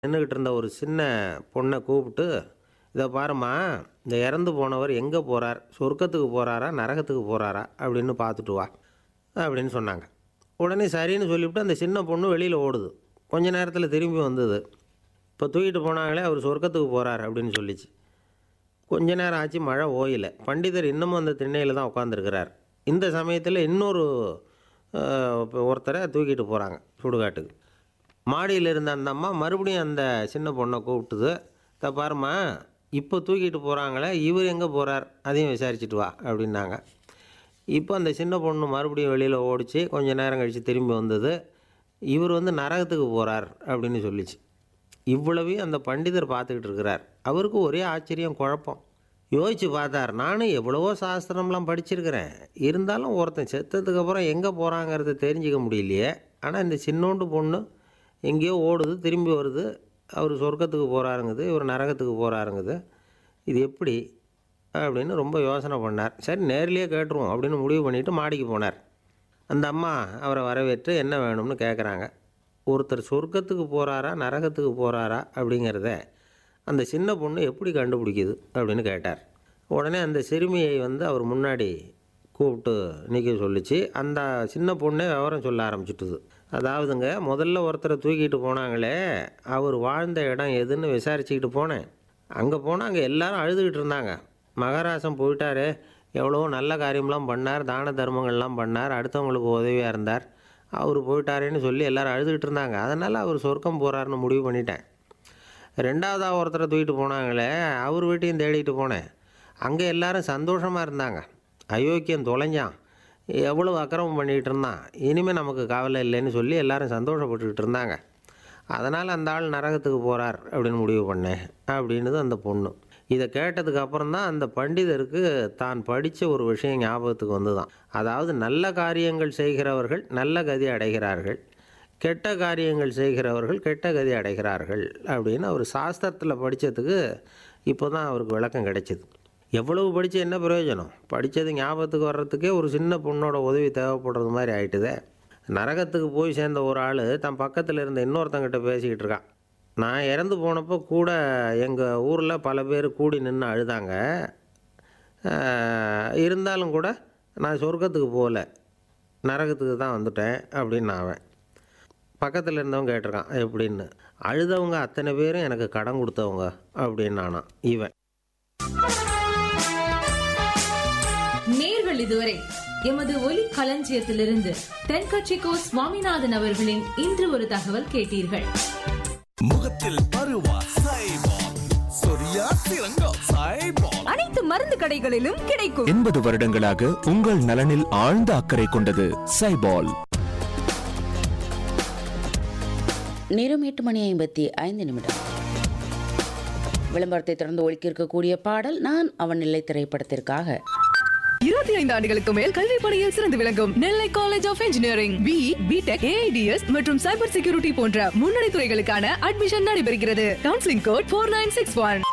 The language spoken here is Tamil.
நின்றுக்கிட்டு இருந்த ஒரு சின்ன பொண்ணை கூப்பிட்டு இதை பாரும்மா இந்த இறந்து போனவர் எங்கே போகிறார் சொர்க்கத்துக்கு போகிறாரா நரகத்துக்கு போகிறாரா அப்படின்னு பார்த்துட்டு வா அப்படின்னு சொன்னாங்க உடனே சரின்னு சொல்லிவிட்டு அந்த சின்ன பொண்ணு வெளியில் ஓடுது கொஞ்ச நேரத்தில் திரும்பி வந்தது இப்போ தூக்கிட்டு போனாங்களே அவர் சொர்க்கத்துக்கு போகிறார் அப்படின்னு சொல்லிச்சு கொஞ்ச நேரம் ஆச்சு மழை ஓயல பண்டிதர் இன்னமும் அந்த திண்ணையில் தான் உட்காந்துருக்கிறார் இந்த சமயத்தில் இன்னொரு அஹ், ஒருத்தரை தூக்கிட்டு போகிறாங்க சுடுகாட்டுக்கு மாடியில் இருந்த அந்த அம்மா மறுபடியும் அந்த சின்ன பொண்ணை கூப்பிட்டுது "இத பாரும்மா இப்போ தூக்கிட்டு போகிறாங்களே இவர் எங்கே போகிறார் அதையும் விசாரிச்சுட்டு வா அப்படின்னாங்க இப்போ அந்த சின்ன பொண்ணு மறுபடியும் வெளியில் ஓடிச்சு கொஞ்ச நேரம் கழித்து திரும்பி வந்தது இவர் வந்து நரகத்துக்கு போகிறார் அப்படின்னு சொல்லிச்சு இவ்வளவையும் அந்த பண்டிதர் பார்த்துக்கிட்டு இருக்கிறார் அவருக்கு ஒரே ஆச்சரியம் குழப்பம் யோசிச்சு பார்த்தார் நானும் எவ்வளவோ சாஸ்திரம்லாம் படிச்சிருக்கிறேன் இருந்தாலும் ஒருத்தன் செத்ததுக்கு அப்புறம் எங்கே போகிறாங்கிறத தெரிஞ்சுக்க முடியலையே ஆனால் இந்த சின்னோண்டு பொண்ணு எங்கேயோ ஓடுது திரும்பி வருது அவர் சொர்க்கத்துக்கு போகிறாருங்குது இவர் நரகத்துக்கு போகிறாருங்குது இது எப்படி அப்படின்னு ரொம்ப யோசனை பண்ணார் சரி நேர்லேயே கேட்டுருவோம் அப்படின்னு முடிவு பண்ணிவிட்டு மாடிக்கு போனார் அந்த அம்மா அவரை வரவேற்று என்ன வேணும்னு கேட்குறாங்க ஒருத்தர் சொர்க்கத்துக்கு போகிறாரா நரகத்துக்கு போகிறாரா அப்படிங்கிறத அந்த சின்ன பொண்ணு எப்படி கண்டுபிடிக்குது அப்படின்னு கேட்டார் உடனே அந்த சிறுமியை வந்து அவர் முன்னாடி கூப்பிட்டு நிற்க சொல்லிச்சு அந்த சின்ன பொண்ணே விவரம் சொல்ல ஆரம்பிச்சிட்டுது அதாவதுங்க முதல்ல ஒருத்தரை தூக்கிட்டு போனாங்களே அவர் வாழ்ந்த இடம் எதுன்னு விசாரிச்சுக்கிட்டு போனேன் அங்கே போனால் அங்கே எல்லாரும் அழுதுகிட்டு இருந்தாங்க மகாராசன் போயிட்டாரு எவ்வளவோ நல்ல காரியம்லாம் பண்ணார் தான தர்மங்கள்லாம் பண்ணார் அடுத்தவங்களுக்கு உதவியாக இருந்தார் அவர் போயிட்டாரேன்னு சொல்லி எல்லாரும் அழுதுகிட்டு இருந்தாங்க அதனால் அவர் சொர்க்கம் போகிறாருன்னு முடிவு பண்ணிட்டேன் ரெண்டாவதாக ஒருத்தரை தூக்கிட்டு போனாங்களே அவர் வீட்டையும் தேடிட்டு போனேன் அங்கே எல்லாரும் சந்தோஷமாக இருந்தாங்க அயோக்கியம் தொலைஞ்சான் எவ்வளவு அக்கிரமம் பண்ணிகிட்டு இருந்தான் இனிமேல் நமக்கு கவலை இல்லைன்னு சொல்லி எல்லாரும் சந்தோஷப்பட்டுக்கிட்டு இருந்தாங்க அதனால் அந்த ஆள் நரகத்துக்கு போகிறார் அப்படின்னு முடிவு பண்ணேன் அப்படின்னுது அந்த பொண்ணு இதை கேட்டதுக்கு அப்புறம் தான் அந்த பண்டிதருக்கு தான் படித்த ஒரு விஷயம் ஞாபகத்துக்கு வந்து தான் அதாவது நல்ல காரியங்கள் செய்கிறவர்கள் நல்ல கதி அடைகிறார்கள் கெட்ட காரியங்கள் செய்கிறவர்கள் கெட்ட கதி அடைகிறார்கள் அப்படின்னு அவர் சாஸ்திரத்தில் படித்ததுக்கு இப்போ தான் அவருக்கு விளக்கம் கிடைச்சிது எவ்வளவு படித்து என்ன பிரயோஜனம் படித்தது ஞாபகத்துக்கு வர்றதுக்கே ஒரு சின்ன பொண்ணோட உதவி தேவைப்படுறது மாதிரி ஆயிட்டுதே நரகத்துக்கு போய் சேர்ந்த ஒரு ஆள் தன் பக்கத்தில் இருந்த இன்னொருத்தங்கிட்ட பேசிக்கிட்டு இருக்கான் நான் இறந்து போனப்போ கூட எங்கள் ஊரில் பல பேர் கூடி நின்று அழுதாங்க ஆஹ், இருந்தாலும் கூட நான் சொர்க்கத்துக்கு போகல நரகத்துக்கு தான் வந்துட்டேன் அப்படின்னு அவன் பக்கத்தில் இருந்தவன் கேட்டிருக்கான் எப்படின்னு அழுதவங்க அத்தனை பேரும் எனக்கு கடன் கொடுத்தவங்க அப்படின்னு நானாம் இவன் நேர்கள் இதுவரை எமது ஒலி களஞ்சியத்திலிருந்து தென்கட்சிக்கோ சுவாமிநாதன் அவர்களின் இன்று ஒரு தகவல் கேட்டீர்கள் முகத்தில் பருவா சைபால் சொரியா சிறங்கா சைபால் அனைத்து மருந்து கடைகளிலும் கிடைக்கும் எண்பது வருடங்களாக உங்கள் நலனில் ஆழ்ந்த அக்கறை கொண்டது சைபால் நேரம் எட்டு மணி ஐம்பத்தி ஐந்து நிமிடம் விளம்பரத்தை தொடர்ந்து ஒழிக்க இருக்கக்கூடிய பாடல் நான் அவன் நிலை திரைப்படத்திற்காக இருபத்தி ஐந்து ஆண்டுகளுக்கு மேல் கல்வி பணியில் சிறந்து விளங்கும் Nellai college of engineering B BTech AIDS மற்றும் சைபர் செக்யூரிட்டி போன்ற முன்னணி துறைகளுக்கான அட்மிஷன் நடைபெறுகிறது counselling code four nine six one